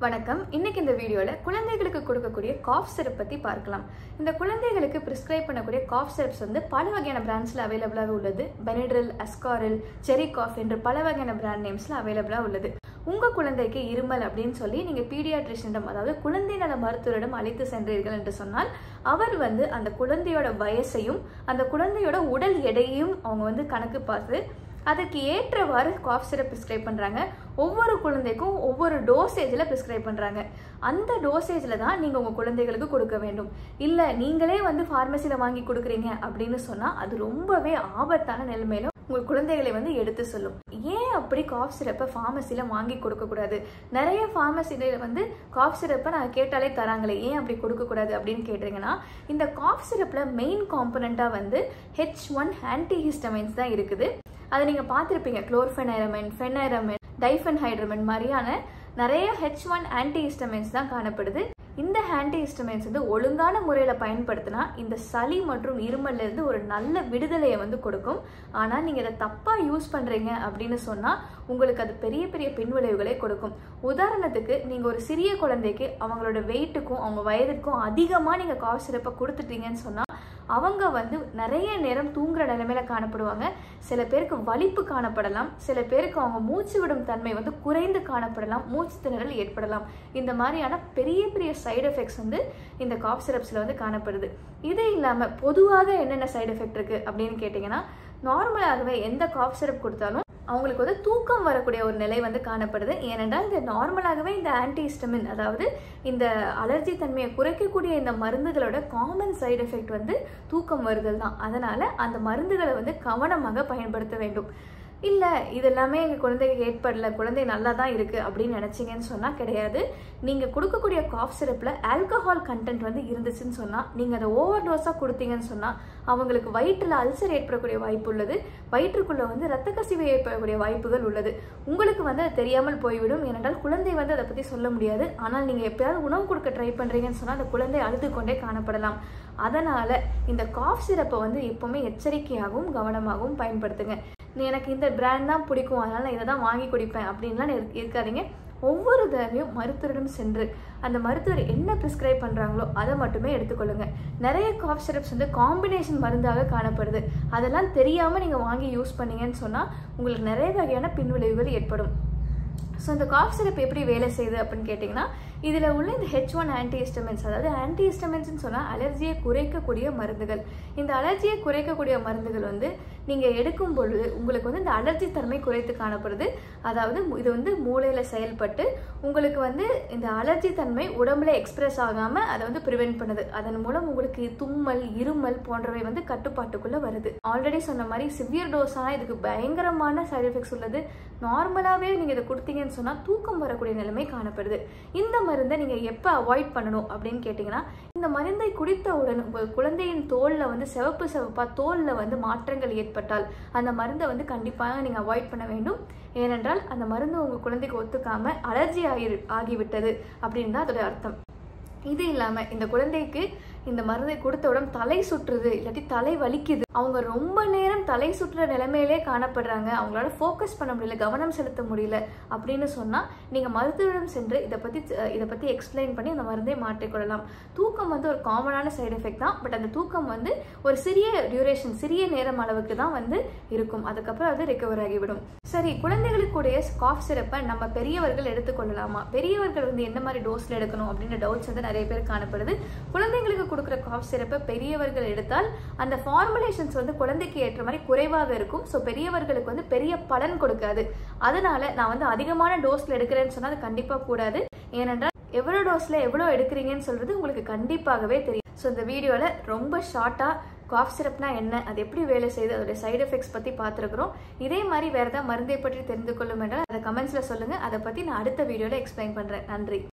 வணக்கம் இன்னைக்கு இந்த வீடியோவில் குழந்தைகளுக்கு கொடுக்கக்கூடிய காஃப் சிரப் பற்றி பார்க்கலாம் இந்த குழந்தைகளுக்கு ப்ரிஸ்கிரைப் பண்ணக்கூடிய காஃப் சிரப்ஸ் வந்து பல வகையான பிராண்ட்ஸில் அவைலபிளாக உள்ளது பெனிட்ரில் அஸ்காரில் செரி காஃப் என்று பல வகையான பிராண்ட் நேம்ஸில் அவைலபிளாக உள்ளது உங்கள் குழந்தைக்கு இருமல் அப்படின்னு சொல்லி நீங்கள் பீடியாட்ரிஷனிடம் அதாவது குழந்தை நல மருத்துவரிடம் அழைத்து சென்றீர்கள் என்று சொன்னால் அவர் வந்து அந்த குழந்தையோட வயசையும் அந்த குழந்தையோட உடல் எடையையும் அவங்க வந்து கணக்கு பார்த்து அதுக்கு ஏற்றவாறு காஃப் சிரப் ப்ரிஸ்கிரைப் பண்ணுறாங்க ஒவ்வொரு குழந்தைக்கும் ஒவ்வொரு டோசேஜில் ப்ரிஸ்கிரைப் பண்ணுறாங்க அந்த டோசேஜில் தான் நீங்கள் உங்கள் குழந்தைகளுக்கு கொடுக்க வேண்டும் இல்லை நீங்களே வந்து ஃபார்மசியில் வாங்கி கொடுக்குறீங்க அப்படின்னு சொன்னால் அது ரொம்பவே ஆபத்தான நிலைமையில உங்கள் குழந்தைகளை வந்து எடுத்து சொல்லும் ஏன் அப்படி காஃப் சிரப்பை ஃபார்மசியில் வாங்கி கொடுக்கக்கூடாது நிறைய ஃபார்மசியில் வந்து காஃப் சிரப்பை நான் கேட்டாலே தராங்களே ஏன் அப்படி கொடுக்கக்கூடாது அப்படின்னு கேட்டிங்கன்னா இந்த காஃப் சிரப்பில் மெயின் காம்பனண்ட்டாக வந்து ஹெச் ஒன் ஆன்டிஹிஸ்டமைன்ஸ் தான் இருக்குது அதை நீங்கள் பார்த்துருப்பீங்க குளோர்ஃபெனைரமைன் ஃபெனைரமைன் டைஃபென்ஹைட்ரமைன் மாதிரியான நிறைய ஹெச் ஒன் ஆன்டிஹிஸ்டமைன்ஸ் தான் காணப்படுது இந்த ஆன்டிஹிஸ்டமைன்ஸ் வந்து ஒழுங்கான முறையில் பயன்படுத்தினா இந்த சளி மற்றும் இருமல்ல இருந்து ஒரு நல்ல விடுதலையை வந்து கொடுக்கும் ஆனால் நீங்கள் இதை தப்பாக யூஸ் பண்ணுறீங்க அப்படின்னு சொன்னால் உங்களுக்கு அது பெரிய பெரிய பின்விளைவுகளை கொடுக்கும் உதாரணத்துக்கு நீங்கள் ஒரு சிறிய குழந்தைக்கு அவங்களோட வெயிட்டுக்கும் அவங்க வயதுக்கும் அதிகமாக நீங்கள் காஃப் சிறப்பை கொடுத்துட்டீங்கன்னு சொன்னால் அவங்க வந்து நிறைய நேரம் தூங்குற நிலைமையில காணப்படுவாங்க சில பேருக்கு வலிப்பு காணப்படலாம் சில பேருக்கு அவங்க மூச்சு விடும் தன்மை வந்து குறைந்து காணப்படலாம் மூச்சு திணறல் ஏற்படலாம் இந்த மாதிரியான பெரிய பெரிய சைடு எஃபெக்ட்ஸ் வந்து இந்த காஃப் சிரப்ஸில் வந்து காணப்படுது இது இல்லாமல் பொதுவாக என்னென்ன சைடு எஃபெக்ட் இருக்குது அப்படின்னு கேட்டிங்கன்னா நார்மலாகவே எந்த காஃப் சிரப் கொடுத்தாலும் அவங்களுக்கு வந்து தூக்கம் வரக்கூடிய ஒரு நிலை வந்து காணப்படுது ஏனென்றால் இந்த நார்மலாகவே இந்த ஆன்டிஹிஸ்டமின் அதாவது இந்த அலர்ஜி தன்மையை குறைக்கக்கூடிய இந்த மருந்துகளோட காமன் சைடு எஃபெக்ட் வந்து தூக்கம் வருதல் தான் அதனால் அந்த மருந்துகளை வந்து கவனமாக பயன்படுத்த வேண்டும் இல்லை இது எல்லாமே எங்கள் குழந்தைக்கு ஏற்படல குழந்தை நல்லா தான் இருக்குது அப்படின்னு நினச்சிங்கன்னு சொன்னால் கிடையாது நீங்கள் கொடுக்கக்கூடிய காஃப் சிரப்பில் ஆல்கஹால் கண்டென்ட் வந்து இருந்துச்சுன்னு சொன்னால் நீங்கள் அதை ஓவர் டோஸாக கொடுத்தீங்கன்னு சொன்னால் அவங்களுக்கு வயிற்றில் அல்சர் ஏற்படக்கூடிய வாய்ப்பு உள்ளது வயிற்றுக்குள்ளே வந்து ரத்த கசிவு ஏற்படக்கூடிய வாய்ப்புகள் உள்ளது உங்களுக்கு வந்து அது தெரியாமல் போய்விடும் ஏனென்றால் குழந்தை வந்து அதை பற்றி சொல்ல முடியாது ஆனால் நீங்கள் எப்பயாவது உணவு கொடுக்க ட்ரை பண்ணுறீங்கன்னு சொன்னால் அந்த குழந்தை அழுது கொண்டே காணப்படலாம் அதனால் இந்த காஃப் சிரப்பை வந்து எப்போவுமே எச்சரிக்கையாகவும் கவனமாகவும் பயன்படுத்துங்க நீ எனக்கு இந்த பிராண்ட் தான் பிடிக்கும் அதனால் நான் இதை தான் வாங்கி குடிப்பேன் அப்படின்லாம் இருக்காதீங்க ஒவ்வொரு தடவையும் மருத்துவரிடம் சென்று அந்த மருத்துவர் என்ன ப்ரிஸ்கிரைப் பண்ணுறாங்களோ அதை மட்டுமே எடுத்துக்கொள்ளுங்க நிறைய காஃப் சிரப்ஸ் வந்து காம்பினேஷன் மருந்தாக காணப்படுது அதெல்லாம் தெரியாமல் நீங்கள் வாங்கி யூஸ் பண்ணீங்கன்னு சொன்னால் உங்களுக்கு நிறைய வகையான பின்விளைவுகள் ஏற்படும் ஸோ இந்த காஃப் சிரப் எப்படி வேலை செய்யுது அப்படின்னு கேட்டிங்கன்னா இதில் உள்ள இந்த ஹெச் ஒன் ஆன்டிஹிஸ்டமின்ஸ் அதாவது ஆன்டிஹிஸ்டமின்ஸ்னு சொன்னால் அலர்ஜியை குறைக்கக்கூடிய மருந்துகள் இந்த அலர்ஜியை குறைக்கக்கூடிய மருந்துகள் வந்து நீங்கள் எடுக்கும் பொழுது உங்களுக்கு வந்து இந்த அலர்ஜி தன்மை குறைத்து காணப்படுது அதாவது இது வந்து மூளையில் செயல்பட்டு உங்களுக்கு வந்து இந்த அலர்ஜி தன்மை உடம்புல எக்ஸ்பிரஸ் ஆகாமல் அதை வந்து ப்ரிவென்ட் பண்ணுது அதன் மூலம் உங்களுக்கு தும்மல் இருமல் போன்றவை வந்து கட்டுப்பாட்டுக்குள்ளே வருது ஆல்ரெடி சொன்ன மாதிரி சிவியர் டோஸான இதுக்கு பயங்கரமான சைடு எஃபெக்ட்ஸ் உள்ளது நார்மலாகவே நீங்கள் இதை கொடுத்தீங்கன்னு சொன்னால் தூக்கம் வரக்கூடிய நிலைமை காணப்படுது இந்த மருந்தை நீங்கள் எப்போ அவாய்ட் பண்ணணும் அப்படின்னு கேட்டிங்கன்னா இந்த மருந்தை குடித்தவுடன் உங்கள் குழந்தையின் தோலில் வந்து சிவப்பு சிவப்பாக தோலில் வந்து மாற்றங்கள் ஏற்பட்டால் அந்த மருந்தை வந்து கண்டிப்பாக நீங்கள் அவாய்ட் பண்ண வேண்டும் ஏனென்றால் அந்த மருந்து உங்கள் குழந்தைக்கு ஒத்துக்காமல் அலர்ஜி ஆகி ஆகிவிட்டது அப்படின்னு தான் அதோட அர்த்தம் இது இல்லாமல் இந்த குழந்தைக்கு இந்த மருந்தை கொடுத்தவுடன் தலை சுற்றுது இல்லாட்டி தலை வலிக்குது அவங்க ரொம்ப நேரம் தலை சுற்றுற நிலைமையிலே காணப்படுறாங்க அவங்களால ஃபோக்கஸ் பண்ண முடியல கவனம் செலுத்த முடியல அப்படின்னு சொன்னால் நீங்கள் மருத்துவரிடம் சென்று இதை பற்றி இதை பற்றி எக்ஸ்பிளைன் பண்ணி அந்த மருந்தை மாற்றிக்கொள்ளலாம் தூக்கம் வந்து ஒரு காமனான சைடு எஃபெக்ட் தான் பட் அந்த தூக்கம் வந்து ஒரு சிறிய டியூரேஷன் சிறிய நேரம் அளவுக்கு தான் வந்து இருக்கும் அதுக்கப்புறம் அது ரிகவர் ஆகிவிடும் சரி குழந்தைகளுக்குடைய காஃப் சிரப்பை நம்ம பெரியவர்கள் எடுத்துக்கொள்ளலாமா பெரியவர்கள் வந்து எந்த மாதிரி டோஸில் எடுக்கணும் அப்படின்ற டவுட்ஸ் வந்து நிறைய பேர் காணப்படுது குழந்தைங்களுக்கு கொடுக்குற காஃப் சிரப்பை பெரியவர்கள் எடுத்தால் அந்த ஃபார்முலேஷன்ஸ் வந்து குழந்தைக்கு ஏற்ற மாதிரி குறைவாக இருக்கும் ஸோ பெரியவர்களுக்கு வந்து பெரிய பலன் கொடுக்காது அதனால நான் வந்து அதிகமான டோஸில் எடுக்கிறேன்னு சொன்னால் அது கண்டிப்பாக கூடாது ஏனென்றால் எவ்வளோ டோஸில் எவ்வளோ எடுக்கிறீங்கன்னு சொல்கிறது உங்களுக்கு கண்டிப்பாகவே தெரியும் ஸோ இந்த வீடியோவில் ரொம்ப ஷார்ட்டாக காஃப் சிரப்னா என்ன அது எப்படி வேலை செய்யுது அதோட சைடு எஃபெக்ட்ஸ் பற்றி பார்த்துருக்குறோம் இதே மாதிரி வேறு ஏதாவது மருந்தை பற்றி தெரிந்து கொள்ளும் என்றால் அதை கமெண்ட்ஸில் சொல்லுங்கள் அதை பற்றி நான் அடுத்த வீடியோவில் எக்ஸ்பிளைன் பண்ணுறேன் நன்றி